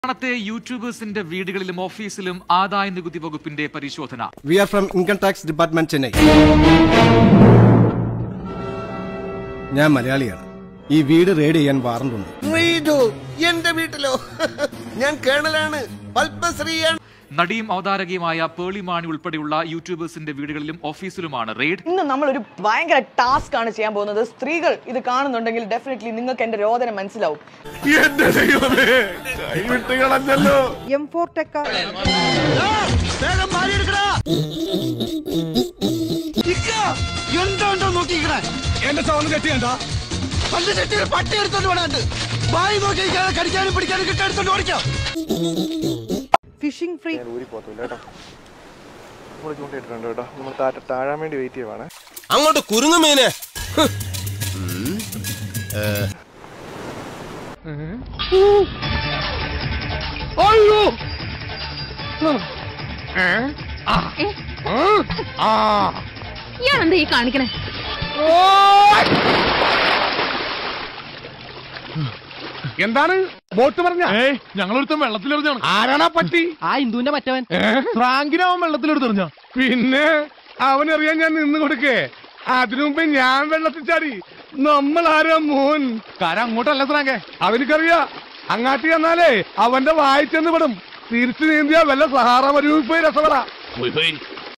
സംസ്ഥാനത്തെ യൂട്യൂബേഴ്സിന്റെ വീടുകളിലും ഓഫീസിലും ആദായ നികുതി വകുപ്പിന്റെ പരിശോധന We are from Income Tax Department, Chennai. ഞാൻ മലയാളിയാണ് ഈ വീട് റെയ്ഡ് ചെയ്യാൻ വാറണ്ട് ഉണ്ട് റീഡു എന്റെ വീട്ടിലോ ഞാൻ കേണലാണ് പത്മശ്രീയാണ് നടിയും അവതാരകയുമായ പേളിമാണി ഉൾപ്പെടെയുള്ള യൂട്യൂബേഴ്സിന്റെ വീടുകളിലും ഓഫീസിലുമാണ് റെയ്ഡ് ഇന്ന് നമ്മൾ ഒരു ഭയങ്കര ടാസ്ക് ആണ് ചെയ്യാൻ പോകുന്നത് സ്ത്രീകൾ ഇത് കാണുന്നുണ്ടെങ്കിൽ ഡെഫിനറ്റ്ലി നിങ്ങൾക്ക് എന്റെ രോദനം മനസ്സിലാവും എന്റെ ദൈവമേ കൈവിട്ട് കളഞ്ഞല്ലോ എം ഫോർ ടെക്ക എന്തോ നോക്കിക്കണേ എന്റെ സൗണ്ട് കെട്ടിയണ്ട പണ്ട് ചെട്ടിയിൽ പട്ടി എടുത്തോണ്ട് വിടാണ്ട് വായി നോക്കി കടിക്കാനും പിടിക്കാനും കിട്ടി എടുത്തോണ്ട് ഓടിക്കാം ഫിഷിംഗ് ഫ്രീ ഊരി പോകത്തില്ല കേട്ടോ നമ്മൾ ചൂണ്ടിയിട്ടുണ്ട് കേട്ടോ നമ്മൾ താഴ താഴാൻ വേണ്ടി വെയിറ്റ് ചെയ്യുവാണ് അങ്ങോട്ട് കുരുങ്ങു മീനെ ഇയാളെന്താ ഈ കാണിക്കണേ എന്താണ് ബോട്ട് പറഞ്ഞ ഞങ്ങളൊരുത്തൻ വെള്ളത്തിലെറിഞ്ഞാണ് ആരാണാ പറ്റി ആ ഹിന്ദുവിന്റെ മറ്റവൻ ഫ്രാങ്കിനവൻ വെള്ളത്തിലെടുത്തെറിഞ്ഞ പിന്നെ അവനറിയാൻ ഞാൻ നിന്ന് കൊടുക്കേ അതിനു മുമ്പേ ഞാൻ വെള്ളത്തിൽ ചാടി നമ്മൾ ആരാ മോൻ കാരം അങ്ങോട്ടല്ല ഫ്രാങ്കേ അവനിക്കറിയാ അങ്ങാട്ടി ചെന്നാലേ അവന്റെ വായിച്ചെന്ന് വിടും തിരിച്ചു നീന്തിയാ വല്ല സഹാറ മരുവിൽ പോയി രസപ്പെടാ